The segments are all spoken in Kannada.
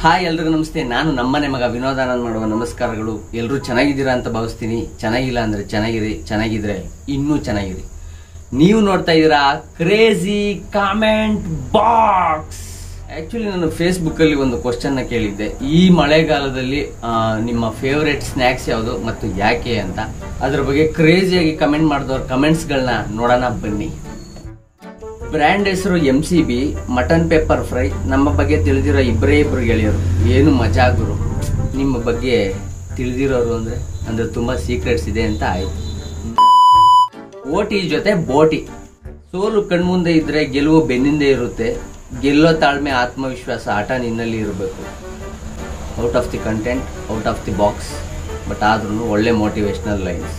ಹಾಯ್ ಎಲ್ರಿಗೂ ನಮಸ್ತೆ ನಾನು ನಮ್ಮನೆ ಮಗ ವಿನೋದಾನಂದ್ ಮಾಡುವ ನಮಸ್ಕಾರಗಳು ಎಲ್ಲರೂ ಚೆನ್ನಾಗಿದ್ದೀರಾ ಅಂತ ಭಾವಿಸ್ತೀನಿ ಚೆನ್ನಾಗಿಲ್ಲ ಅಂದ್ರೆ ಚೆನ್ನಾಗಿರಿ ಚೆನ್ನಾಗಿದ್ರೆ ಇನ್ನೂ ಚೆನ್ನಾಗಿರಿ ನೀವು ನೋಡ್ತಾ ಇದ್ದೀರಾ ಕ್ರೇಜಿ ಕಾಮೆಂಟ್ ಬಾಕ್ಸ್ ಆಕ್ಚುಲಿ ನಾನು ಫೇಸ್ಬುಕ್ ಅಲ್ಲಿ ಒಂದು ಕ್ವಶನ್ ನ ಕೇಳಿದ್ದೆ ಈ ಮಳೆಗಾಲದಲ್ಲಿ ಆ, ನಿಮ್ಮ ಫೇವರೇಟ್ ಸ್ನ್ಯಾಕ್ಸ್ ಯಾವುದು ಮತ್ತು ಯಾಕೆ ಅಂತ ಅದ್ರ ಬಗ್ಗೆ ಕ್ರೇಜಿಯಾಗಿ ಕಮೆಂಟ್ ಮಾಡಿದವ್ರ ಕಮೆಂಟ್ಸ್ಗಳನ್ನ ನೋಡೋಣ ಬನ್ನಿ ಬ್ರ್ಯಾಂಡ್ ಹೆಸರು M C B mutton pepper fry ನಮ್ಮ ಬಗ್ಗೆ ತಿಳಿದಿರೋ ಇಬ್ಬರೇ ಇಬ್ರು ಗೆಳೆಯರು ಏನು ಮಜಾ ಗುರು ನಿಮ್ಮ ಬಗ್ಗೆ ತಿಳಿದಿರೋರು ಅಂದ್ರೆ ಅಂದ್ರೆ ತುಂಬಾ ಸೀಕ್ರೆಟ್ಸ್ ಇದೆ ಅಂತ ಆಯ್ತು ಓಟಿ ಜೊತೆ ಬೋಟಿ ಸೋಲು ಕಣ್ಮುಂದೆ ಇದ್ರೆ ಗೆಲುವು ಬೆನ್ನಿಂದೆ ಇರುತ್ತೆ ಗೆಲ್ಲೋ ತಾಳ್ಮೆ ಆತ್ಮವಿಶ್ವಾಸ ಆಟ ನಿನ್ನಲ್ಲಿ ಇರಬೇಕು out of the content out of the box but ಆದ್ರೂ ಒಳ್ಳೆ motivational lines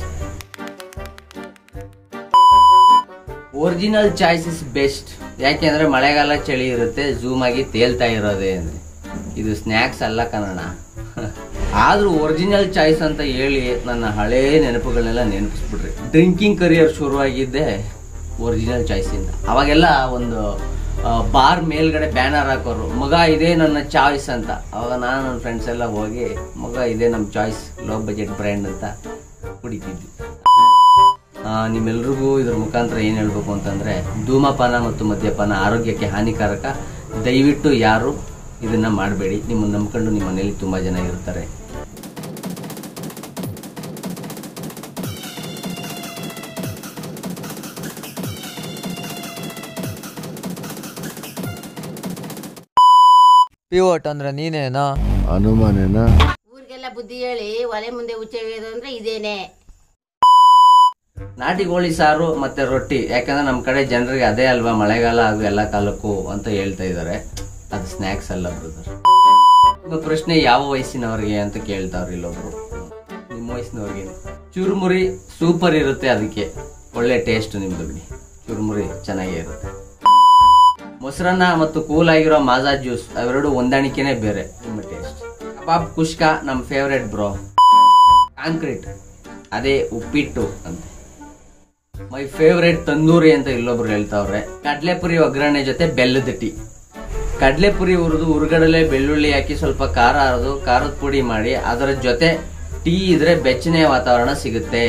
original choice is best ಯಾಕೆಂದ್ರೆ ಮಳೆಗಾಲ ಚಳಿ ಇರುತ್ತೆ ಝೂಮ್ ಆಗಿ ತೇಲ್ತಾ ಇರೋದೇ ಅಂದ್ರೆ ಇದು ಸ್ನ್ಯಾಕ್ಸ್ ಅಲ್ಲ ಕನ್ನಡ ಆದ್ರೂ ಒರಿಜಿನಲ್ ಚಾಯ್ಸ್ ಅಂತ ಹೇಳಿ ನನ್ನ ಹಳೇ ನೆನಪುಗಳನ್ನೆಲ್ಲ ನೆನಪಿಸ್ಬಿಟ್ರಿ ಡ್ರಿಂಕಿಂಗ್ ಕರಿಯರ್ ಶುರುವಾಗಿದ್ದೆ ಒರಿಜಿನಲ್ ಚಾಯ್ಸ್ ಇಂದ ಅವಾಗೆಲ್ಲ ಒಂದು ಬಾರ್ ಮೇಲ್ಗಡೆ ಬ್ಯಾನರ್ ಹಾಕೋರು ಮಗ ಇದೇ ನನ್ನ ಚಾಯ್ಸ್ ಅಂತ ಅವಾಗ ನಾನು ನನ್ನ ಫ್ರೆಂಡ್ಸ್ ಎಲ್ಲ ಹೋಗಿ ಮಗ ಇದೇ ನಮ್ಮ ಚಾಯ್ಸ್ ಲೋ ಬಜೆಟ್ ಬ್ರ್ಯಾಂಡ್ ಅಂತ ಕುಡಿತಿದ್ವಿ ಆ, ನಿಮ್ಮೆಲ್ರಿಗೂ ಇದ್ರ ಮುಖಾಂತರ ಏನು ಹೇಳ್ಬೇಕು ಅಂತಂದ್ರೆ ಧೂಮಪಾನ ಮತ್ತು ಮದ್ಯಪಾನ ಆರೋಗ್ಯಕ್ಕೆ ಹಾನಿಕಾರಕ ದಯವಿಟ್ಟು ಯಾರು ಇದನ್ನ ಮಾಡಬೇಡಿ ನಿಮ್ಮನ್ನು ನಂಬ್ಕೊಂಡು ನಿಮ್ಮ ಮನೇಲಿ ತುಂಬಾ ಜನ ಇರ್ತಾರೆ ಪಿವೋಟ್ ಅಂದ್ರೆ ನೀನೇನಾ ಅನುಮಾನೇನಾ ಊರಿಗೆಲ್ಲ ಬುದ್ಧಿ ಹೇಳಿ ಒಲೆ ಮುಂದೆ ಉಚ್ಚೆಗೆಯೋದು ಅಂದ್ರೆ ಇದೇನೆ ನಾಟಿ ಕೋಳಿ ಸಾರು ಮತ್ತೆ ರೊಟ್ಟಿ ಯಾಕಂದ್ರೆ ನಮ್ಮ ಕಡೆ ಜನರಿಗೆ ಅದೇ ಅಲ್ವಾ ಮಳೆಗಾಲ ಹಾಗೂ ಎಲ್ಲ ಕಾಲಕ್ಕೂ ಅಂತ ಹೇಳ್ತಾ ಇದ್ದಾರೆ ಅದು ಸ್ನ್ಯಾಕ್ಸ್ ಅಲ್ಲ ಬ್ರದರ್ ನಿಮ್ಮ ಪ್ರಶ್ನೆ ಯಾವ ವಯಸ್ಸಿನವ್ರಿಗೆ ಅಂತ ಕೇಳ್ತಾವ್ರಿ ಇಲ್ಲೊಬ್ರು ನಿಮ್ಮ ವಯಸ್ಸಿನವ್ರಿಗೆ ಚುರುಮುರಿ ಸೂಪರ್ ಇರುತ್ತೆ ಅದಕ್ಕೆ ಒಳ್ಳೆ ಟೇಸ್ಟ್ ನಿಮ್ದು ಬಿಡಿ ಚುರುಮುರಿ ಚೆನ್ನಾಗೇ ಇರುತ್ತೆ ಮೊಸರನ್ನ ಮತ್ತು ಕೂಲ್ ಆಗಿರೋ ಮಾಜಾ ಜ್ಯೂಸ್ ಅವೆರಡು ಹೊಂದಾಣಿಕೆನೇ ಬೇರೆ ನಿಮ್ಮ ಟೇಸ್ಟ್ ಕಬಾಬ್ ಕುಷ್ಕ ನಮ್ಮ ಫೇವ್ರೆಟ್ ಬ್ರೋ ಕಾಂಕ್ರೀಟ್ ಅದೇ ಉಪ್ಪಿಟ್ಟು ಅಂತ ಮೈ ಫೇವ್ರೇಟ್ ತಂದೂರಿ ಅಂತ ಇಲ್ಲೊಬ್ರು ಹೇಳ್ತಾವ್ರೆ ಕಡ್ಲೆಪುರಿ ಒಗ್ಗರಣೆ ಜೊತೆ ಬೆಲ್ಲದ ಟೀ ಕಡ್ಲೆಪುರಿ ಹುರಿದು ಹುರುಗಡಲೆ ಬೆಳ್ಳುಳ್ಳಿ ಹಾಕಿ ಸ್ವಲ್ಪ ಖಾರ ಹರಿದು ಖಾರದ ಪುಡಿ ಮಾಡಿ ಅದರ ಜೊತೆ ಟೀ ಇದ್ರೆ ಬೆಚ್ಚನೆ ವಾತಾವರಣ ಸಿಗುತ್ತೆ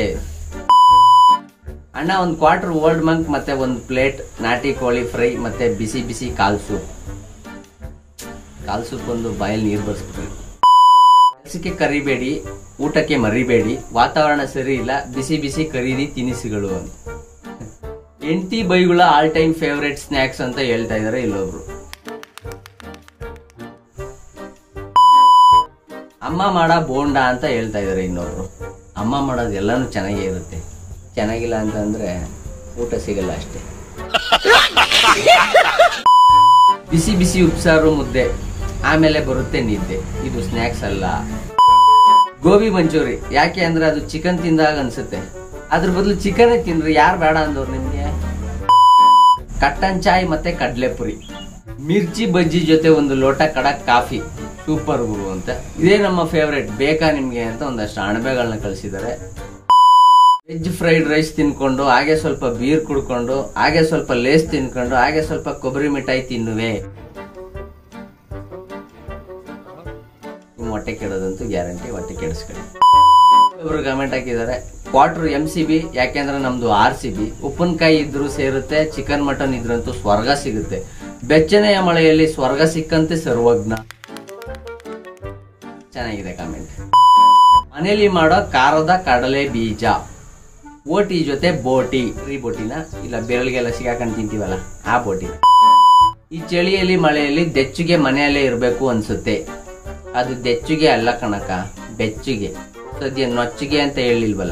ಅಣ್ಣ ಒಂದು ಕ್ವಾರ್ಟರ್ ಓಲ್ಡ್ ಮಂಕ್ ಮತ್ತೆ ಒಂದು ಪ್ಲೇಟ್ ನಾಟಿ ಕೋಳಿ ಫ್ರೈ ಮತ್ತೆ ಬಿಸಿ ಬಿಸಿ ಕಾಲ್ ಸೂಪ್ ಕಾಲ್ ಸೂಪ್ ಒಂದು ಬಾಯಲ್ಲಿ ನೀರು ಬರ್ಸ್ಬಿಟ್ರಿ ಕೆಲಸಕ್ಕೆ ಕರಿಬೇಡಿ ಊಟಕ್ಕೆ ಮರಿಬೇಡಿ ವಾತಾವರಣ ಸರಿ ಇಲ್ಲ ಬಿಸಿ ಬಿಸಿ ಖರೀದಿ ತಿನಿಸುಗಳು ಅಂತ ಎಂಟಿ ಬೈಗುಳ ಆಲ್ ಟೈಮ್ ಫೇವರೇಟ್ ಸ್ನ್ಯಾಕ್ಸ್ ಅಂತ ಹೇಳ್ತಾ ಇದಾರೆ ಇಲ್ಲೊಬ್ರು ಅಮ್ಮ ಮಾಡ ಬೋಂಡ ಅಂತ ಹೇಳ್ತಾ ಇದಾರೆ ಇನ್ನೊಬ್ರು ಅಮ್ಮ ಮಾಡೋದು ಎಲ್ಲಾನು ಚೆನ್ನಾಗೇ ಇರುತ್ತೆ ಚೆನ್ನಾಗಿಲ್ಲ ಅಂತಂದ್ರೆ ಊಟ ಸಿಗಲ್ಲ ಅಷ್ಟೇ ಬಿಸಿ ಬಿಸಿ ಉಪ್ಸಾರು ಮುದ್ದೆ ಆಮೇಲೆ ಬರುತ್ತೆ ನಿದ್ದೆ ಇದು ಸ್ನ್ಯಾಕ್ಸ್ ಅಲ್ಲ ಗೋಬಿ ಮಂಚೂರಿ ಯಾಕೆ ಅಂದ್ರೆ ಅದು ಚಿಕನ್ ತಿಂದಾಗ ಅನ್ಸುತ್ತೆ ಅದ್ರ ಬದಲು ಚಿಕನ್ ತಿನ್ರಿ ಯಾರು ಬೇಡ ಅಂದವ್ರು ನಿಮ್ಗೆ ಕಟ್ಟನ್ ಚಾಯ್ ಮತ್ತೆ ಕಡ್ಲೆಪುರಿ ಮಿರ್ಚಿ ಬಜ್ಜಿ ಜೊತೆ ಒಂದು ಲೋಟ ಕಡಕ್ ಕಾಫಿ ಸೂಪರ್ ಗುರು ಅಂತ ಇದೇ ನಮ್ಮ ಫೇವ್ರೆಟ್ ಬೇಕಾ ನಿಮ್ಗೆ ಅಂತ ಒಂದಷ್ಟು ಅಣಬೆಗಳನ್ನ ಕಳಿಸಿದ್ದಾರೆ ವೆಜ್ ಫ್ರೈಡ್ ರೈಸ್ ತಿನ್ಕೊಂಡು ಹಾಗೆ ಸ್ವಲ್ಪ ಬೀರ್ ಕುಡ್ಕೊಂಡು ಹಾಗೆ ಸ್ವಲ್ಪ ಲೇಸ್ ತಿನ್ಕೊಂಡು ಹಾಗೆ ಸ್ವಲ್ಪ ಕೊಬ್ಬರಿ ಮಿಠಾಯಿ ತಿನ್ನುವೆ ನಿಮ್ ಹೊಟ್ಟೆ ಕೆಡೋದಂತೂ ಗ್ಯಾರಂಟಿ ಹೊಟ್ಟೆ ಕೆಡಿಸ್ಕೊಳ್ಳಿ ಒಬ್ರು ಕಮೆಂಟ್ ಹಾಕಿದ್ದಾರೆ ಕ್ವಾರ್ಟರ್ ಎಂ ಸಿ ಬಿ ಯಾಕೆಂದ್ರೆ ನಮ್ದು ಆರ್ ಸಿ ಬಿ ಉಪ್ಪಿನಕಾಯಿ ಇದ್ರು ಸೇರುತ್ತೆ ಚಿಕನ್ ಮಟನ್ ಇದ್ರಂತೂ ಸ್ವರ್ಗ ಸಿಗುತ್ತೆ ಬೆಚ್ಚನೆಯ ಮಳೆಯಲ್ಲಿ ಸ್ವರ್ಗ ಸಿಕ್ಕಂತೆ ಸರ್ವಜ್ಞ ಚೆನ್ನಾಗಿದೆ ಕಾಮೆಂಟ್ ಮನೆಯಲ್ಲಿ ಮಾಡೋ ಖಾರದ ಕಡಲೆ ಬೀಜ ಓಟಿ ಜೊತೆ ಬೋಟಿ ಈ ಬೋಟಿನ ಇಲ್ಲ ಬೆರಳಿಗೆಲ್ಲ ಸಿಗಾಕೊಂಡು ತಿಂತೀವಲ್ಲ ಆ ಬೋಟಿನ ಈ ಚಳಿಯಲ್ಲಿ ಮಳೆಯಲ್ಲಿ ದೆಚ್ಚುಗೆ ಮನೆಯಲ್ಲೇ ಇರಬೇಕು ಅನ್ಸುತ್ತೆ ಅದು ದೆಚ್ಚುಗೆ ಅಲ್ಲ ಕಣಕ ಬೆಚ್ಚುಗೆ ಸದ್ಯ ನೊಚ್ಚುಗೆ ಅಂತ ಹೇಳಿಲ್ವಲ್ಲ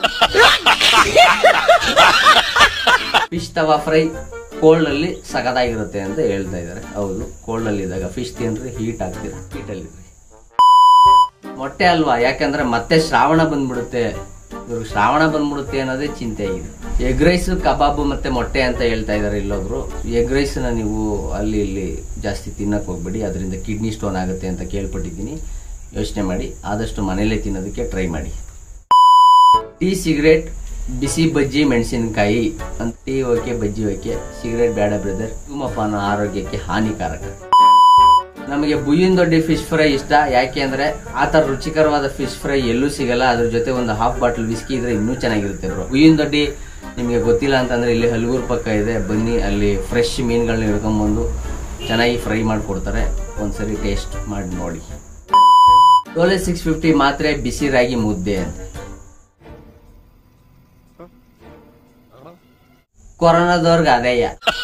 ಫಿಶ್ ತವಾ ಫ್ರೈ ಕೋಲ್ಡ್ ಅಲ್ಲಿ ಸಗದಾಗಿರುತ್ತೆ ಅಂತ ಹೇಳ್ತಾ ಇದಾರೆ ಹೌದು ಕೋಲ್ಡ್ ಅಲ್ಲಿ ಇದ್ದಾಗ ಫಿಶ್ ತಿನ್ರಿ ಹೀಟ್ ಆಗ್ತೀರಾ ಹೀಟ್ ಅಲ್ಲಿ ಮೊಟ್ಟೆ ಅಲ್ವಾ ಯಾಕಂದ್ರೆ ಮತ್ತೆ ಶ್ರಾವಣ ಬಂದ್ಬಿಡುತ್ತೆ ಇವ್ರಿಗೆ ಶ್ರಾವಣ ಬಂದ್ಬಿಡುತ್ತೆ ಅನ್ನೋದೇ ಚಿಂತೆ ಆಗಿದೆ ಎಗ್ ರೈಸ್ ಕಬಾಬು ಮತ್ತೆ ಮೊಟ್ಟೆ ಅಂತ ಹೇಳ್ತಾ ಇದಾರೆ ಇಲ್ಲೊಬ್ರು ಎಗ್ ರೈಸ್ ನ ನೀವು ಅಲ್ಲಿ ಇಲ್ಲಿ ಜಾಸ್ತಿ ತಿನ್ನಕ್ ಹೋಗ್ಬೇಡಿ ಅದರಿಂದ ಕಿಡ್ನಿ ಸ್ಟೋನ್ ಆಗುತ್ತೆ ಅಂತ ಕೇಳ್ಪಟ್ಟಿದ್ದೀನಿ ಯೋಚನೆ ಮಾಡಿ ಆದಷ್ಟು ಮನೇಲೆ ತಿನ್ನೋದಕ್ಕೆ ಟ್ರೈ ಮಾಡಿ ಟೀ ಸಿಗರೇಟ್ ಬಿಸಿ ಬಜ್ಜಿ ಮೆಣಸಿನಕಾಯಿ ಅಂತ ಟೀ ಓಕೆ ಬಜ್ಜಿ ಓಕೆ ಸಿಗರೇಟ್ ಬೇಡ ಬ್ರದರ್ ಧೂಮಪಾನ ಆರೋಗ್ಯಕ್ಕೆ ಹಾನಿಕಾರಕ ನಮಗೆ ಬುಯ್ಯಿನ ದೊಡ್ಡಿ ಫಿಶ್ ಫ್ರೈ ಇಷ್ಟ ಯಾಕೆ ಅಂದ್ರೆ ಆ ತರ ರುಚಿಕರವಾದ ಫಿಶ್ ಫ್ರೈ ಎಲ್ಲೂ ಸಿಗಲ್ಲ ಅದ್ರ ಜೊತೆ ಒಂದು ಹಾಫ್ ಬಾಟಲ್ ವಿಸ್ಕಿ ಇದ್ರೆ ಇನ್ನೂ ಚೆನ್ನಾಗಿರುತ್ತೆ ಬ್ರೋ ಬುಯ್ಯಿನ ದೊಡ್ಡಿ ನಿಮಗೆ ಗೊತ್ತಿಲ್ಲ ಅಂತಂದ್ರೆ ಇಲ್ಲಿ ಹಲಗೂರು ಪಕ್ಕ ಇದೆ ಬನ್ನಿ ಅಲ್ಲಿ ಫ್ರೆಶ್ ಮೀನುಗಳನ್ನ ಹಿಡ್ಕೊಂಬಂದು ಚೆನ್ನಾಗಿ ಫ್ರೈ ಮಾಡಿಕೊಡ್ತಾರೆ ಒಂದ್ಸರಿ ಟೇಸ್ಟ್ ಮಾಡಿ ನೋಡಿ ಟೋಲೆ ಸಿಕ್ಸ್ ಫಿಫ್ಟಿ ಮಾತ್ರೆ ಬಿಸಿ ರಾಗಿ ಮುದ್ದೆ ಅಂತ ಕೊರೋನಾದವ್ರಿಗೆ ಅದೇಯ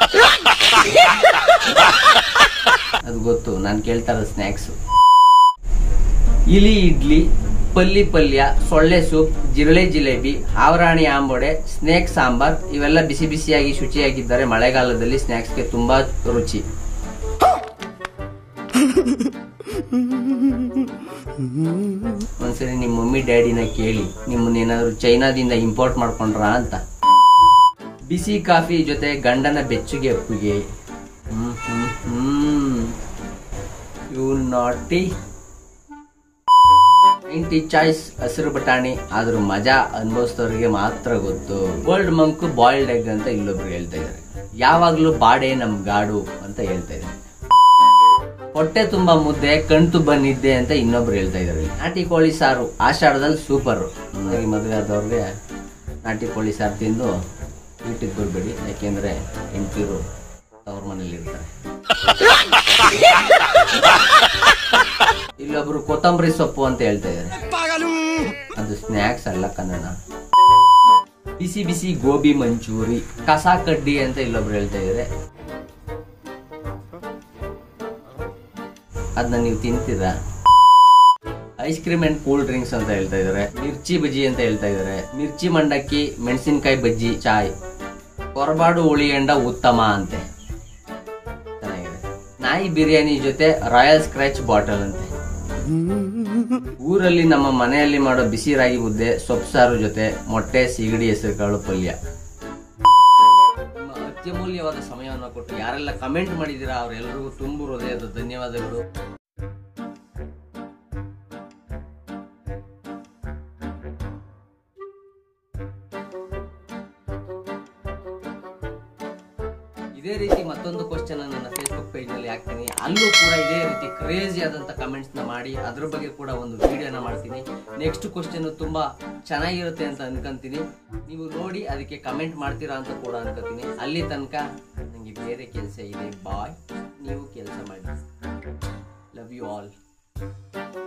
ಅದು ಗೊತ್ತು ನಾನು ಕೇಳ್ತಾ ಇರೋ ಸ್ನ್ಯಾಕ್ಸ್ ಇಲಿ ಇಡ್ಲಿ ಪಲ್ಲಿ ಪಲ್ಯ ಸೊಳ್ಳೆ ಸೂಪ್ ಜಿರಳೆ ಜಿಲೇಬಿ ಹಾವರಾಣಿ ಆಂಬೊಡೆ ಸ್ನೇಕ್ ಸಾಂಬಾರ್ ಇವೆಲ್ಲ ಬಿಸಿ ಬಿಸಿಯಾಗಿ ಶುಚಿಯಾಗಿದ್ದರೆ ಮಳೆಗಾಲದಲ್ಲಿ ಸ್ನ್ಯಾಕ್ಸ್ಗೆ ತುಂಬಾ ರುಚಿ ಒಂದ್ಸರಿ ನಿಮ್ಮ ಮಮ್ಮಿ ಡ್ಯಾಡಿನ ಕೇಳಿ ನಿಮ್ಮನ್ನ ಏನಾದ್ರು ಚೈನಾದಿಂದ ಇಂಪೋರ್ಟ್ ಮಾಡ್ಕೊಂಡ್ರಾ ಅಂತ ಬಿಸಿ ಕಾಫಿ ಜೊತೆ ಗಂಡನ ಬೆಚ್ಚುಗೆ ಅಪ್ಪುಗೆ ಹ್ಮ್ ಹ್ಮ್ ಹ್ಮ್ ಯು ನಾಟಿ ಇಂಟಿ ಚಾಯ್ಸ್ ಹಸಿರು ಬಟಾಣಿ ಆದ್ರೂ ಮಜಾ ಅನುಭವಿಸಿದವ್ರಿಗೆ ಮಾತ್ರ ಗೊತ್ತು ಗೋಲ್ಡ್ ಮಂಕ್ ಬಾಯ್ಲ್ಡ್ ಎಗ್ ಅಂತ ಇಲ್ಲೊಬ್ರು ಹೇಳ್ತಾ ಇದಾರೆ ಯಾವಾಗ್ಲೂ ಬಾಡೆ ನಮ್ ಗಾಡು ಅಂತ ಹೇಳ್ತಾ ಇದ್ದಾರೆ ಹೊಟ್ಟೆ ತುಂಬಾ ಮುದ್ದೆ ಕಣ್ ತುಂಬ ನಿದ್ದೆ ಅಂತ ಇನ್ನೊಬ್ರು ಹೇಳ್ತಾ ಇದಾರೆ ನಾಟಿ ಕೋಳಿ ಸಾರು ಆಷಾಢದಲ್ಲಿ ಸೂಪರ್ ಮದುವೆ ಆದವ್ರಿಗೆ ನಾಟಿ ಕೋಳಿ ಸಾರು ತಿಂದು வீட்டுக்கு ಬರಬೇಡಿ ಯಾಕೆಂದ್ರೆ ಹೆಂಡತಿರು ತವ್ರ ಮನೇಲಿ ಇರ್ತಾರೆ ಇಲ್ಲೊಬ್ರು ಕೊತ್ತಂಬರಿ ಸೊಪ್ಪು ಅಂತ ಹೇಳ್ತಾ ಇದ್ದಾರೆ ಅದು ಸ್ನ್ಯಾಕ್ಸ್ ಅಲ್ಲ ಕನ್ನಡ ಬಿಸಿ ಬಿಸಿ ಗೋಬಿ ಮಂಚೂರಿ ಕಸ ಕಡ್ಡಿ ಅಂತ ಇಲ್ಲೊಬ್ರು ಹೇಳ್ತಾ ಇದ್ದಾರೆ ಅದನ್ನ ನೀವು ತಿಂತೀರಾ ice cream and cool drinks ಅಂತ ಹೇಳ್ತಾ ಇದಾರೆ ಮಿರ್ಚಿ ಬಜ್ಜಿ ಅಂತ ಹೇಳ್ತಾ ಇದಾರೆ ಮಿರ್ಚಿ ಮಂಡಕ್ಕಿ ಮೆಣಸಿನಕಾಯಿ ಬಜ್ಜಿ ಚಾಯ್ ಕೊರಬಾಡು ಉಳಿಯಂಡ ಉತ್ತಮ ಅಂತೆ ಚೆನ್ನಾಗಿದೆ ನಾಯಿ ಬಿರಿಯಾನಿ ಜೊತೆ ರಾಯಲ್ ಸ್ಕ್ರಾಚ್ ಬಾಟಲ್ ಅಂತೆ ಊರಲ್ಲಿ ನಮ್ಮ ಮನೆಯಲ್ಲಿ ಮಾಡೋ ಬಿಸಿ ರಾಗಿ ಮುದ್ದೆ ಸೊಪ್ಪು ಸಾರು ಜೊತೆ ಮೊಟ್ಟೆ ಸಿಗಡಿ ಹೆಸರುಕಾಳು ಪಲ್ಯ ನಿಮ್ಮ ಅತ್ಯಮೂಲ್ಯವಾದ ಸಮಯವನ್ನು ಕೊಟ್ಟು ಯಾರೆಲ್ಲ ಕಮೆಂಟ್ ಮಾಡಿದ್ದೀರಾ ಅವರೆಲ್ಲರಿಗೂ ತುಂಬು ಹೃದಯದ ಧನ್ಯವಾದಗಳು ಇದೇ ರೀತಿ ಮತ್ತೊಂದು ಕ್ವಶನ್ ನನ್ನ ಫೇಸ್ಬುಕ್ ಪೇಜ್ ನಲ್ಲಿ ಹಾಕ್ತೀನಿ ಅಲ್ಲೂ ಕೂಡ ಇದೇ ರೀತಿ ಕ್ರೇಜಿ ಆದಂತ ಕಮೆಂಟ್ಸ್ ನ ಮಾಡಿ ಅದ್ರ ಬಗ್ಗೆ ಕೂಡ ಒಂದು ವಿಡಿಯೋನ ಮಾಡ್ತೀನಿ ನೆಕ್ಸ್ಟ್ ಕ್ವಶನ್ ತುಂಬಾ ಚೆನ್ನಾಗಿರುತ್ತೆ ಅಂತ ಅನ್ಕೊಂತೀನಿ ನೀವು ನೋಡಿ ಅದಕ್ಕೆ ಕಮೆಂಟ್ ಮಾಡ್ತೀರಾ ಅಂತ ಕೂಡ ಅನ್ಕೋತೀನಿ ಅಲ್ಲಿ ತನಕ ನಂಗೆ ಬೇರೆ ಕೆಲಸ ಇದೆ ಬಾಯ್ ನೀವು ಕೆಲಸ ಮಾಡಿ ಲವ್ ಯು ಆಲ್